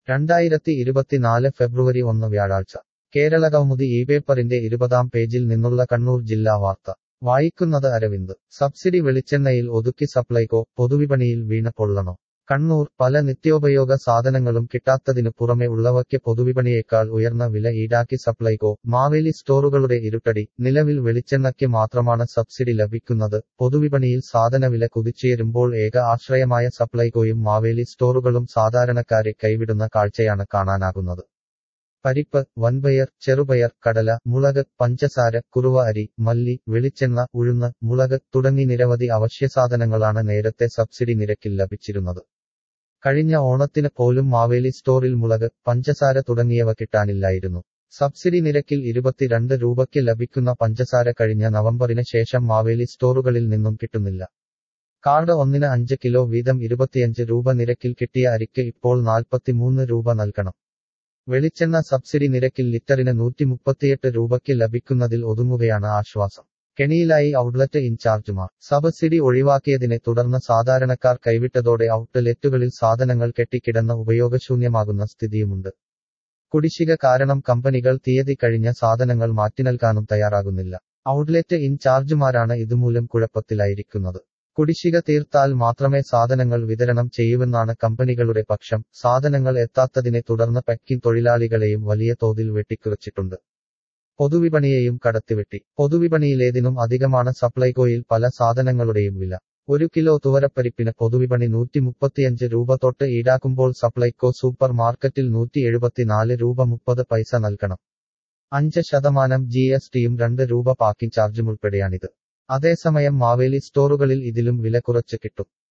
രണ്ടായിരത്തി ഇരുപത്തിനാല് ഫെബ്രുവരി ഒന്ന് വ്യാഴാഴ്ച കേരളകൗമുദി ഈ പേപ്പറിന്റെ ഇരുപതാം പേജിൽ നിന്നുള്ള കണ്ണൂർ ജില്ലാ വാർത്ത വായിക്കുന്നത് അരവിന്ദ് സബ്സിഡി വെളിച്ചെണ്ണയിൽ ഒതുക്കി സപ്ലൈകോ പൊതുവിപണിയിൽ വീണ പൊള്ളണോ കണ്ണൂർ പല നിത്യോപയോഗ സാധനങ്ങളും കിട്ടാത്തതിനു പുറമെ ഉള്ളവയ്ക്ക് പൊതുവിപണിയേക്കാൾ ഉയർന്ന വില ഈടാക്കി സപ്ലൈകോ മാവേലി സ്റ്റോറുകളുടെ ഇരുട്ടടി നിലവിൽ വെളിച്ചെണ്ണയ്ക്ക് മാത്രമാണ് സബ്സിഡി ലഭിക്കുന്നത് പൊതുവിപണിയിൽ സാധനവില കുതിച്ചുയരുമ്പോൾ ഏക ആശ്രയമായ സപ്ലൈകോയും മാവേലി സ്റ്റോറുകളും സാധാരണക്കാരെ കൈവിടുന്ന കാഴ്ചയാണ് കാണാനാകുന്നത് പരിപ്പ് വൻപയർ ചെറുപയർ കടല മുളക് പഞ്ചസാര കുറുവ അരി മല്ലി വെളിച്ചെണ്ണ ഉഴുന്ന് മുളക് തുടങ്ങി നിരവധി അവശ്യസാധനങ്ങളാണ് നേരത്തെ സബ്സിഡി നിരക്കിൽ ലഭിച്ചിരുന്നത് കഴിഞ്ഞ ഓണത്തിന് പോലും മാവേലി സ്റ്റോറിൽ മുളക് പഞ്ചസാര തുടങ്ങിയവ കിട്ടാനില്ലായിരുന്നു സബ്സിഡി നിരക്കിൽ ഇരുപത്തിരണ്ട് രൂപയ്ക്ക് ലഭിക്കുന്ന പഞ്ചസാര കഴിഞ്ഞ നവംബറിന് ശേഷം മാവേലി സ്റ്റോറുകളിൽ നിന്നും കിട്ടുന്നില്ല കാർഡ് ഒന്നിന് അഞ്ച് കിലോ വീതം ഇരുപത്തിയഞ്ച് രൂപ നിരക്കിൽ കിട്ടിയ അരിക്ക് ഇപ്പോൾ നാൽപ്പത്തിമൂന്ന് രൂപ നൽകണം വെളിച്ചെണ്ണ സബ്സിഡി നിരക്കിൽ ലിറ്ററിന് നൂറ്റി മുപ്പത്തിയെട്ട് രൂപയ്ക്ക് ലഭിക്കുന്നതിൽ ഒതുങ്ങുകയാണ് ആശ്വാസം കെണിയിലായി ഔട്ട്ലെറ്റ് ഇൻചാർജുമാർ സബ്സിഡി ഒഴിവാക്കിയതിനെ തുടർന്ന് സാധാരണക്കാർ കൈവിട്ടതോടെ ഔട്ട്ലെറ്റുകളിൽ സാധനങ്ങൾ കെട്ടിക്കിടന്ന് ഉപയോഗശൂന്യമാകുന്ന സ്ഥിതിയുമുണ്ട് കുടിശ്ശിക കാരണം കമ്പനികൾ തീയതി കഴിഞ്ഞ സാധനങ്ങൾ മാറ്റിനൽകാനും തയ്യാറാകുന്നില്ല ഔട്ട്ലെറ്റ് ഇൻചാർജുമാരാണ് ഇതുമൂലം കുഴപ്പത്തിലായിരിക്കുന്നത് കുടിശ്ശിക തീർത്താൽ മാത്രമേ സാധനങ്ങൾ വിതരണം ചെയ്യുമെന്നാണ് കമ്പനികളുടെ പക്ഷം സാധനങ്ങൾ എത്താത്തതിനെ തുടർന്ന് പാക്കിംഗ് തൊഴിലാളികളെയും വലിയ തോതിൽ വെട്ടിക്കുറച്ചിട്ടുണ്ട് പൊതുവിപണിയെയും കടത്തിവെട്ടി പൊതുവിപണിയിലേതിനും അധികമാണ് സപ്ലൈകോയിൽ പല സാധനങ്ങളുടെയും വില ഒരു കിലോ തുവരപ്പരിപ്പിന് പൊതുവിപണി നൂറ്റി മുപ്പത്തിയഞ്ച് രൂപ തൊട്ട് ഈടാക്കുമ്പോൾ സപ്ലൈകോ സൂപ്പർ മാർക്കറ്റിൽ നൂറ്റി എഴുപത്തിനാല് രൂപ മുപ്പത് പൈസ നൽകണം അഞ്ച് ശതമാനം ജി എസ് ടിയും രണ്ട് രൂപ പാക്കിംഗ് ചാർജും ഉൾപ്പെടെയാണിത് അതേസമയം മാവേലി സ്റ്റോറുകളിൽ ഇതിലും വില കുറച്ച് കിട്ടും